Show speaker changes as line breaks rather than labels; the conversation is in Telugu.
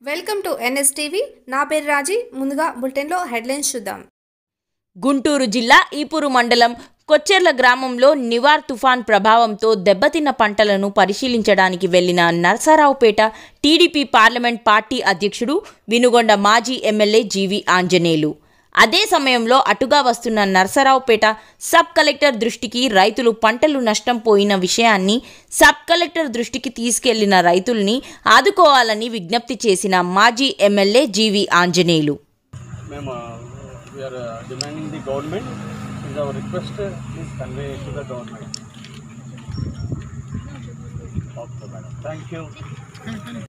వెల్కమ్ టు ఎన్ఎస్టీవీ నా పేరు రాజీ ముందుగా బులెటిన్లో హెడ్లైన్స్ చూద్దాం
గుంటూరు జిల్లా ఈపూరు మండలం కొచ్చెర్ల గ్రామంలో నివార్ తుఫాన్ ప్రభావంతో దెబ్బతిన్న పంటలను పరిశీలించడానికి వెళ్లిన నరసరావుపేట టీడీపీ పార్లమెంట్ పార్టీ అధ్యక్షుడు వినుగొండ మాజీ ఎమ్మెల్యే జీవి ఆంజనేయులు అదే సమయంలో అటుగా వస్తున్న నరసరావుపేట సబ్ కలెక్టర్ దృష్టికి రైతులు పంటలు నష్టం పోయిన విషయాన్ని సబ్ కలెక్టర్ దృష్టికి తీసుకెళ్లిన రైతుల్ని ఆదుకోవాలని విజ్ఞప్తి చేసిన మాజీ ఎమ్మెల్యే జీవి ఆంజనేయులు
మేము we are demanding the government is our request please convey to the government okay madam thank you